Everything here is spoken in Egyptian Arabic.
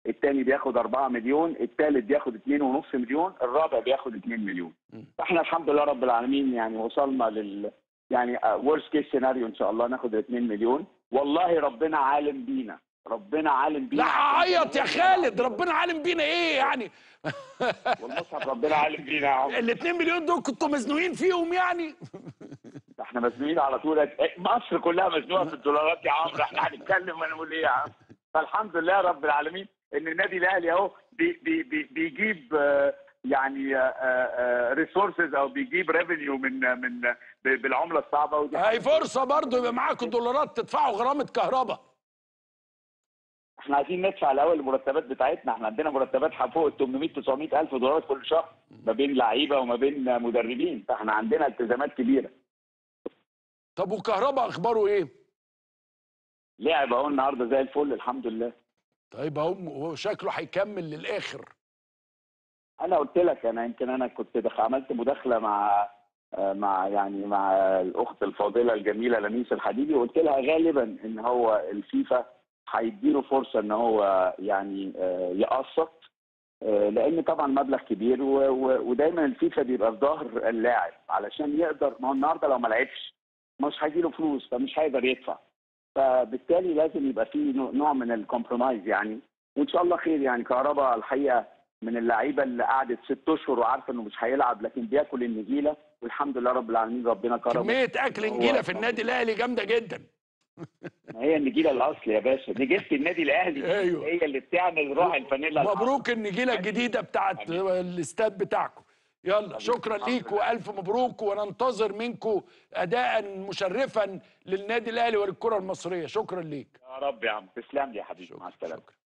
الثاني بياخد 4 مليون الثالث بياخد 2.5 مليون الرابع بياخد 2 مليون مم. فاحنا الحمد لله رب العالمين يعني وصلنا لل يعني ورست كيس سيناريو ان شاء الله ناخد 2 مليون والله ربنا عالم بينا ربنا عالم بينا لا عيط يا خالد ربنا عالم بينا ايه يعني والمصحف ربنا عالم بينا يا عمر ال 2 مليون دول كنتوا مزنوقين فيهم يعني احنا مزنوقين على طول مصر كلها مزنوقه في الدولارات يا عمرو احنا هنتكلم ونقول ايه يا عم فالحمد لله رب العالمين ان النادي الاهلي اهو بي بي بي بيجيب آه، يعني ريسورسز او بيجيب ريفينيو من من ب- بالعمله الصعبه ودي هاي فرصه برضه يبقى معاكم دولارات تدفعوا غرامه كهرباء احنا عايزين ندفع الاول المرتبات بتاعتنا احنا عندنا مرتبات فوق ال 800 900 الف دولار كل شهر ما بين لعيبه وما بين مدربين فاحنا عندنا التزامات كبيره طب وكهرباء اخباره ايه لعب اهو النهارده زي الفل الحمد لله طيب اهو هو شكله هيكمل للاخر انا قلت لك انا يمكن انا كنت دخ... عملت مداخله مع آه، مع يعني مع الاخت الفاضله الجميله لميس الحديدي وقلت لها غالبا ان هو الفيفا هيديله فرصه ان هو يعني آه، يقسط آه، لان طبعا مبلغ كبير و... و... ودايما الفيفا بيبقى في ظهر اللاعب علشان يقدر ما هو النهارده لو ما لعبش مش هيجيله فلوس فمش هيقدر يدفع فبالتالي لازم يبقى في نوع- نوع من الكومبرومايز يعني وان شاء الله خير يعني كهربا الحقيقه من اللعيبه اللي قعدت ست اشهر وعارفه انه مش هيلعب لكن بياكل النجيله والحمد لله رب العالمين ربنا كرمه كميه اكل هو- نجيله في النادي الاهلي جامده جدا ما هي النجيله الاصل يا باشا نجيله النادي الاهلي أيوة. هي اللي بتعمل روح الفانيلا الحمراء. مبروك النجيله الجديده بتاعت الاستاد بتاعكم يلا شكرا الحمد ليك لله. والف مبروك وننتظر منكم اداء مشرفا للنادي الاهلي وللكره المصريه شكرا ليك يا رب يا عم تسلم لي يا حبيبي مع السلامه شكرا